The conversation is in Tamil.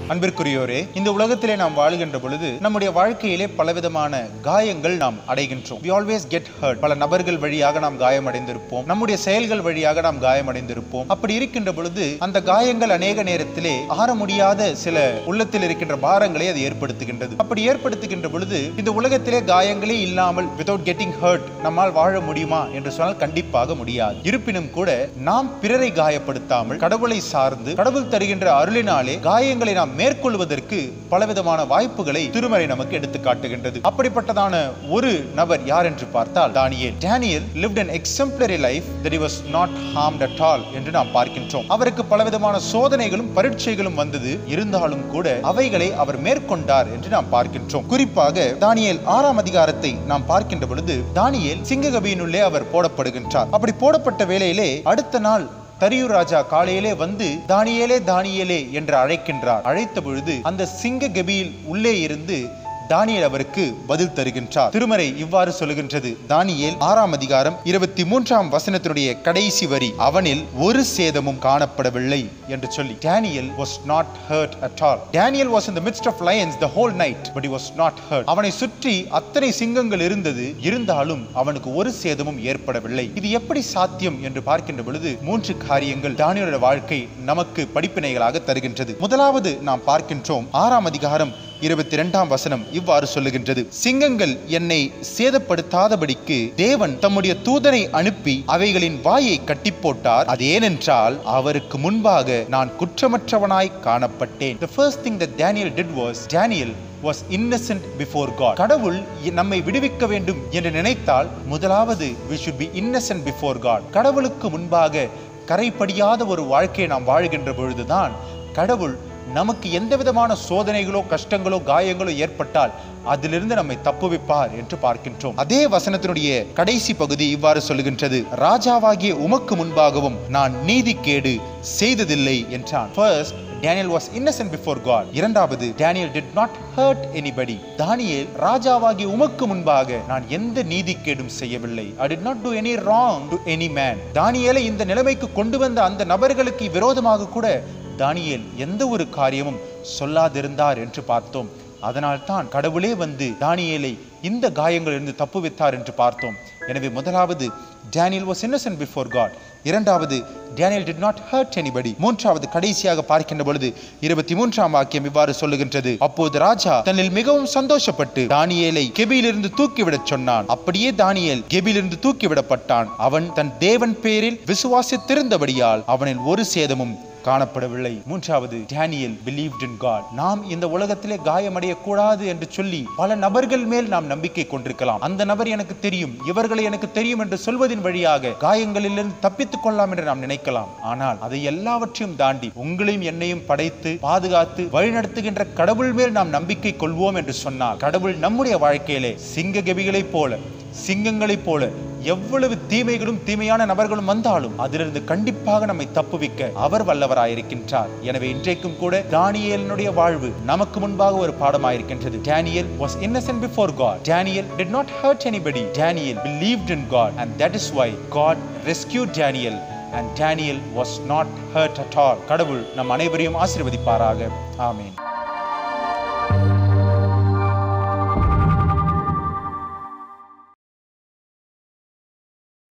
அன்பிற்குரியோரே இந்த உலகத்திலே நாம் வாழுகின்ற பொழுது நம்முடைய வாழ்க்கையிலே பலவிதமான காயங்கள் நாம் அடைகின்றோம் we always get hurt பல நபர்கள் வழியாக நாம் காயமடைந்திருப்போம் நம்முடைய செயல்கள் வழியாக நாம் காயமடைந்திருப்போம் அப்படி இருக்கின்ற பொழுது அந்த காயங்கள் அநேக நேரத்திலே ஆற முடியாத சில உள்ளத்தில் இருக்கின்ற பாரங்களை அது ஏற்படுத்துகின்றது அப்படி ஏற்படுத்துகின்ற பொழுது இந்த உலகத்திலே காயங்களே இல்லாமல் without getting hurt நம்மால் வாழ முடியுமா என்று சொன்னால் கண்டிப்பாக முடியாது இருப்பினும் கூட நாம் பிறரை காயப்படுத்தாமல் கடவுளை சார்ந்து கடவுள் தருகின்ற அருளினாலே காயங்களை நாம் மேற்கொள்வதற்கு பலவிதமான வாய்ப்புகளை திருமறை நமக்கு எடுத்து காட்டுகின்றது அப்படிப்பட்டதான ஒரு நபர் யார் என்று பார்த்தால் Daniel Daniel lived an exemplary life that he was not harmed at all என்று நாம் பார்க்கின்றோம் அவருக்கு பலவிதமான சோதனைகளும் பரீட்சைகளும் வந்தது இருந்தாலும் கூட அவைகளை அவர் மேற்கொண்டார் என்று நாம் பார்க்கின்றோம் குறிப்பாக தானியேல் ஆறாம் அதிகாரத்தை நாம் பார்க்கின்ற பொழுது தானியேல் சிங்ககபியினுள்ளே அவர் போடப்படுகின்றார் அப்படி போடப்பட்ட வேளையிலே அடுத்த நாள் தரியூர் ராஜா காலையிலே வந்து தானியேலே தானியேலே என்று அழைக்கின்றார் அழைத்த பொழுது அந்த சிங்க கபியில் உள்ளே இருந்து தானியேல் அவருக்கு பதில் தருகின்றார் திருமறை இவ்வாறு சொல்லுகின்றது தானியேல் ஆறாம் அதிகாரம் இருபத்தி மூன்றாம் வசனத்தினுடைய கடைசி வரி அவனில் ஒரு சேதமும் காணப்படவில்லை என்று சொல்லி Daniel was not hurt at all Daniel was in the midst of lions the whole night but he was not hurt அவனை சுற்றி அத்தனை சிங்கங்கள் இருந்தது இருந்தாலும் அவனுக்கு ஒரு சேதமும் ஏற்படவில்லை இது எப்படி சாத்தியம் என்று பார்க்கின்ற பொழுது மூன்று காரியங்கள் தானியலோட வாழ்க்கை நமக்கு படிப்பினைகளாக தருகின்றது முதலாவது நாம் பார்க்கின்றோம் ஆறாம் அதிகாரம் இருபத்தி இரண்டாம் வசனம் இவ்வாறு சொல்லுகின்றது சிங்கங்கள் என்னை சேதப்படுத்தாதபடிக்கு தேவன் தம்முடைய தூதனை அனுப்பி அவைகளின் வாயை கட்டி போட்டார் அது ஏனென்றால் அவருக்கு முன்பாக நான் குற்றமற்றவனாய் காணப்பட்டேன் the first thing that Daniel did was Daniel was innocent before God கடவுள் இ- நம்மை விடுவிக்க வேண்டும் என்று நினைத்தால் முதலாவது we should be innocent before God கடவுளுக்கு முன்பாக கரைப்படியாத ஒரு வாழ்க்கையை நாம் வாழ்கின்ற பொழுதுதான் கடவுள் நமக்கு எந்த விதமான சோதனைகளோ கஷ்டங்களோ காயங்களோ ஏற்பட்டால் அதிலிருந்து நம்மை தப்புவிப்பார் என்று பார்க்கின்றோம் அதே வசனத்தினுடைய கடைசி பகுதி இவ்வாறு சொல்லுகின்றது ராஜாவாகிய உமக்கு முன்பாகவும் நான் நீதிக்கேடு செய்ததில்லை என்றான் First, Daniel was innocent before God. இரண்டாவது Daniel did not hurt anybody. தானியேல் ராஜாவாகிய உமக்கு முன்பாக நான் எந்த நீதிக்கேடும் செய்யவில்லை. I did not do any wrong to any man. தானியேலை இந்த நிலைமைக்கு கொண்டு வந்த அந்த நபர்களுக்கு விரோதமாக கூட தானியேல் எந்த ஒரு காரியமும் சொல்லாதிருந்தார் என்று பார்த்தோம் அதனால்தான் கடவுளே வந்து தானியேலை இந்த காயங்களிலிருந்து தப்புவித்தார் என்று பார்த்தோம் எனவே முதலாவது Daniel was innocent before God இரண்டாவது Daniel did not hurt anybody மூன்றாவது கடைசியாக பார்க்கின்ற பொழுது இருபத்தி மூன்றாம் வாக்கியம் இவ்வாறு சொல்லுகின்றது அப்போது ராஜா தன்னில் மிகவும் சந்தோஷப்பட்டு தானியேலை கெபியிலிருந்து தூக்கிவிடச் சொன்னான் அப்படியே தானியேல் கெபியிலிருந்து தூக்கிவிடப்பட்டான் அவன் தன் தேவன் பேரில் விசுவாசித்திருந்தபடியால் அவனில் ஒரு சேதமும் காணப்படவில்லை மூன்றாவது டேனியல் believed in God நாம் இந்த உலகத்திலே காயமடைய கூடாது என்று சொல்லி பல நபர்கள் மேல் நாம் நம்பிக்கை கொண்டிருக்கலாம் அந்த நபர் எனக்கு தெரியும் இவர்களை எனக்கு தெரியும் என்று சொல்வதின் வழியாக காயங்களிலிருந்து தப்பித்துக் கொள்ளலாம் என்று நாம் நினைக்கலாம் ஆனால் அதை எல்லாவற்றையும் தாண்டி உங்களையும் என்னையும் படைத்து பாதுகாத்து வழிநடத்துகின்ற கடவுள் மேல் நாம் நம்பிக்கை கொள்வோம் என்று சொன்னால் கடவுள் நம்முடைய வாழ்க்கையிலே சிங்க கெபிகளைப் போல சிங்கங்களைப் போல எவ்வளவு தீமைகளும் தீமையான நபர்களும் வந்தாலும் அதிலிருந்து கண்டிப்பாக நம்மை தப்புவிக்க அவர் வல்லவராயிருக்கின்றார் எனவே இன்றைக்கும் கூட தானியேலினுடைய வாழ்வு நமக்கு முன்பாக ஒரு பாடமாயிருக்கின்றது Daniel was innocent before God Daniel did not hurt anybody Daniel believed in God and that is why God rescued Daniel and Daniel was not hurt at all கடவுள் நம் அனைவரையும் ஆசீர்வதிப்பாராக ஆமென்